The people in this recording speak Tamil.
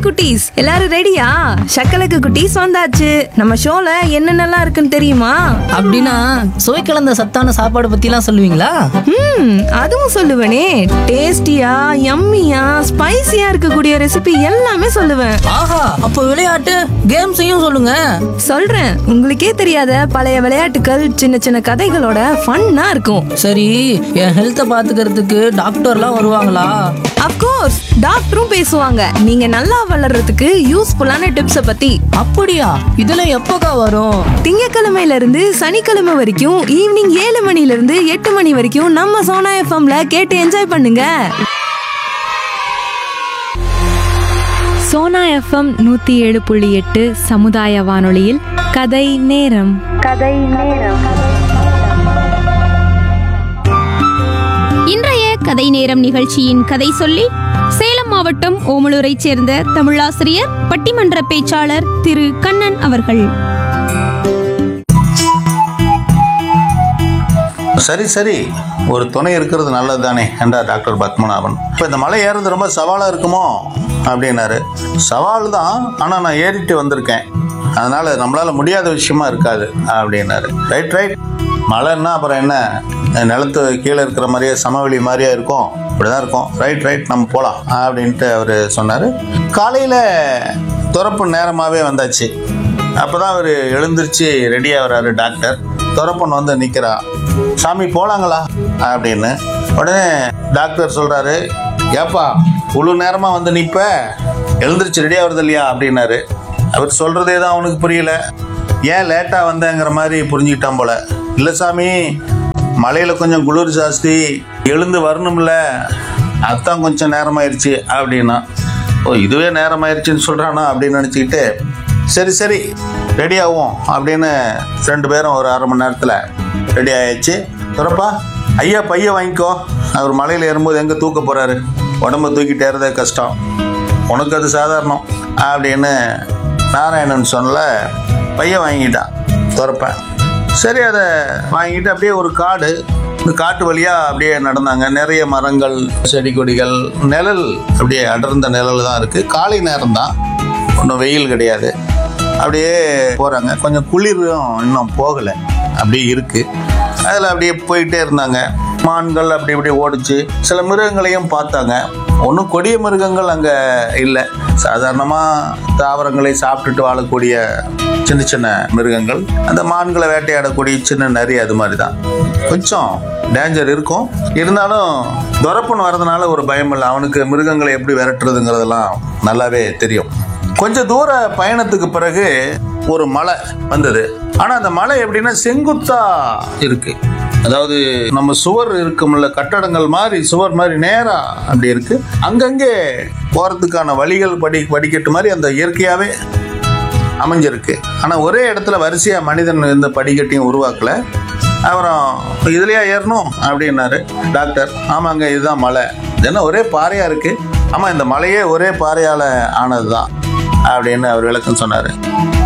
குட்டீஸ் எல்லாரும் ரெடியா சக்கலக்கு குட்டீஸ் வந்தாச்சு நம்ம ஷோல என்னென்னலாம் இருக்குன்னு தெரியுமா அப்படின்னா சுவை கலந்த சத்தான சாப்பாடு பத்திலாம் சொல்லுவீங்களா ம் அதுவும் சொல்லுவேனே டேஸ்டியா யம்மியா ஸ்பைசியா இருக்கக்கூடிய ரெசிபி எல்லாமே சொல்லுவேன் ஆஹா அப்போ விளையாட்டு கேம்ஸையும் சொல்லுங்க சொல்றேன் உங்களுக்கே தெரியாத பழைய விளையாட்டுகள் சின்ன சின்ன கதைகளோட ஃபன்னா இருக்கும் சரி என் ஹெல்த்தை பாத்துக்கிறதுக்கு டாக்டர்லாம் வருவாங்களா அப்கோர்ஸ் டாக்டரும் பேசுவாங்க நீங்க நல்லா வளர்றதுக்கு யூஸ்ஃபுல்லான டிப்ஸை பத்தி அப்படியா இதெல்லாம் எப்போக்கா வரும் திங்கக்கிழமையில இருந்து சனிக்கிழமை வரைக்கும் ஈவினிங் ஏழு மணில இருந்து எட்டு மணி வரைக்கும் நம்ம சோனா எஃப்எம்ல கேட்டு என்ஜாய் பண்ணுங்க சோனா எஃப்எம் நூத்தி ஏழு புள்ளி எட்டு சமுதாய வானொலியில் கதை நேரம் இன்றைய கதை நேரம் நிகழ்ச்சியின் கதை சொல்லி சேலம் மாவட்டம் ஓமலூரைச் சேர்ந்த தமிழாசிரியர் பட்டிமன்ற பேச்சாளர் திரு கண்ணன் அவர்கள் சரி சரி ஒரு துணை இருக்கிறது நல்லது தானே என்றார் டாக்டர் பத்மநாபன் இப்போ இந்த மலை ஏறுறது ரொம்ப சவாலாக இருக்குமோ அப்படின்னாரு சவால் தான் ஆனால் நான் ஏறிட்டு வந்திருக்கேன் அதனால நம்மளால முடியாத விஷயமா இருக்காது அப்படின்னாரு ரைட் ரைட் மலைன்னா அப்புறம் என்ன நிலத்து கீழே இருக்கிற மாதிரியே சமவெளி மாதிரியே இருக்கும் இப்படிதான் இருக்கும் ரைட் ரைட் நம்ம போகலாம் அப்படின்ட்டு அவர் சொன்னார் காலையில் துறப்பு நேரமாகவே வந்தாச்சு அப்பதான் அவர் எழுந்திருச்சு ரெடி ஆகுறாரு டாக்டர் துறப்பன் வந்து நிக்கிறா சாமி போலாங்களா அப்படின்னு உடனே டாக்டர் சொல்றாரு ஏப்பா முழு நேரமா வந்து நிப்ப எழுந்திருச்சு ரெடி ஆகுறது இல்லையா அப்படின்னாரு அவர் சொல்றதே தான் அவனுக்கு புரியல ஏன் லேட்டா வந்தேங்கிற மாதிரி புரிஞ்சுக்கிட்டான் போல இல்ல சாமி மலையில கொஞ்சம் குளிர் ஜாஸ்தி எழுந்து வரணும்ல அதான் கொஞ்சம் நேரமாயிருச்சு அப்படின்னா ஓ இதுவே நேரமாயிருச்சுன்னு சொல்றானா அப்படின்னு நினச்சிக்கிட்டு சரி சரி ரெடி ஆகும் அப்படின்னு ரெண்டு பேரும் ஒரு அரை மணி நேரத்தில் ரெடி ஆயாச்சு துறப்பா ஐயா பைய வாங்கிக்கோ அவர் மலையில் ஏறும்போது எங்கே தூக்க போகிறாரு உடம்ப தூக்கிட்டு ஏறதே கஷ்டம் உனக்கு அது சாதாரணம் அப்படின்னு நாராயணன் சொன்னல பைய வாங்கிட்டான் துறப்பேன் சரி அதை வாங்கிட்டு அப்படியே ஒரு காடு இந்த காட்டு வழியா அப்படியே நடந்தாங்க நிறைய மரங்கள் செடி கொடிகள் நிழல் அப்படியே அடர்ந்த நிழல் தான் இருக்கு காலை நேரம் தான் ஒன்றும் வெயில் கிடையாது அப்படியே போறாங்க கொஞ்சம் குளிரும் இன்னும் போகலை அப்படியே இருக்கு அதில் அப்படியே போயிட்டே இருந்தாங்க மான்கள் அப்படி இப்படி ஓடிச்சு சில மிருகங்களையும் பார்த்தாங்க ஒன்றும் கொடிய மிருகங்கள் அங்கே இல்லை சாதாரணமாக தாவரங்களை சாப்பிட்டுட்டு வாழக்கூடிய சின்ன சின்ன மிருகங்கள் அந்த மான்களை வேட்டையாடக்கூடிய சின்ன நரி அது மாதிரி தான் கொஞ்சம் டேஞ்சர் இருக்கும் இருந்தாலும் துரப்புன்னு வரதுனால ஒரு பயம் இல்லை அவனுக்கு மிருகங்களை எப்படி விரட்டுறதுங்கிறதெல்லாம் நல்லாவே தெரியும் கொஞ்சம் தூர பயணத்துக்கு பிறகு ஒரு மலை வந்தது ஆனா அந்த மலை எப்படின்னா செங்குத்தா இருக்கு அதாவது நம்ம சுவர் இருக்கும்ல கட்டடங்கள் மாதிரி சுவர் மாதிரி நேரா அப்படி இருக்கு அங்கங்கே போறதுக்கான வழிகள் படி படிக்கட்டு மாதிரி அந்த இயற்கையாவே அமைஞ்சிருக்கு ஆனா ஒரே இடத்துல வரிசையா மனிதன் இந்த படிக்கட்டையும் உருவாக்கல அப்புறம் இதுலயா ஏறணும் அப்படின்னாரு டாக்டர் ஆமாங்க இதுதான் மலை இது என்ன ஒரே பாறையா இருக்கு ஆமா இந்த மலையே ஒரே பாறையால ஆனதுதான் அப்படின்னு அவர் விளக்கம் சொன்னாரு